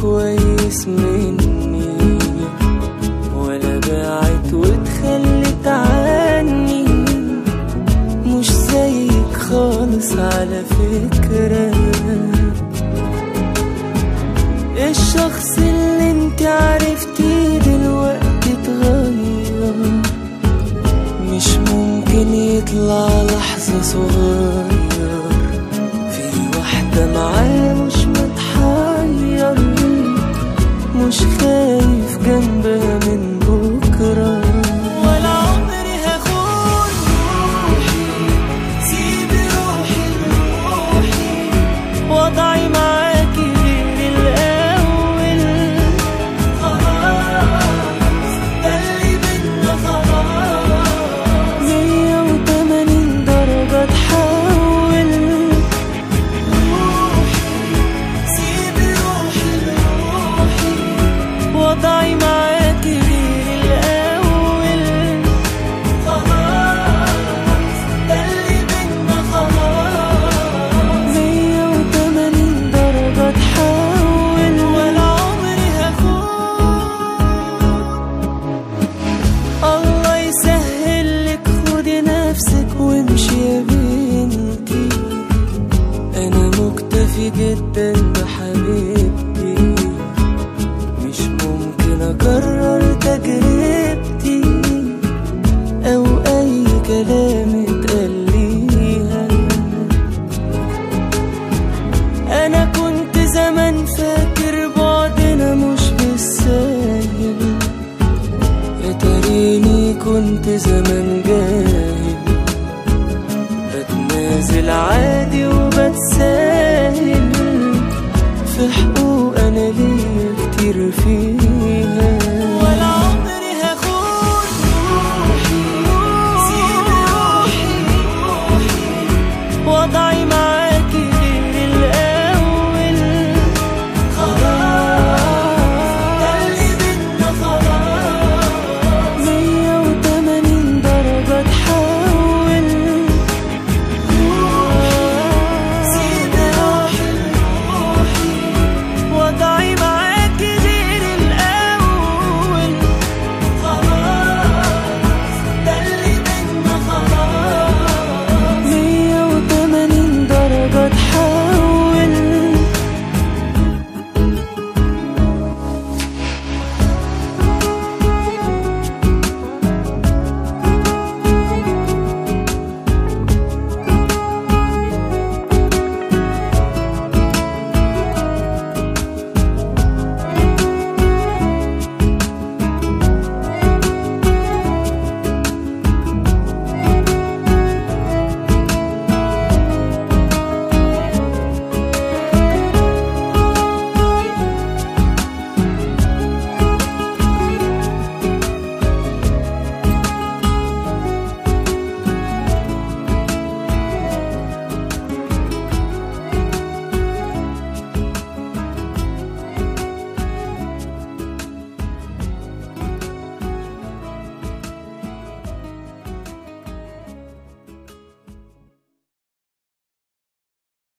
كويس مني ولا بعت واتخلت عني مش زيك خالص على فكرة الشخص اللي انت عرفتيه دلوقتي اتغير مش ممكن يطلع لحظة صغير في واحدة معاه مش متحير مش خايف جنبها من بكرة ولا عمري هخون روحي سيب روحي لروحي وضعي معاكي غير الأول خلاص ده اللي بينا خلاص مية وتمانين درجة تحول روحي سيب روحي لروحي وضعي معاكي غير الأول خلاص ده اللي بينا خلاص مية وتمانين درجة تحول ولا عمري هخون الله يسهل لك خدي نفسك وامشي يا بنتي انا مكتفي جدا بحبيبتي مش ممكن اكرر تجربتي او اي كلام اتقال ليها انا كنت زمان فاكر بعدنا مش بالساهل اتريني كنت زمان جاهل بتنازل عادي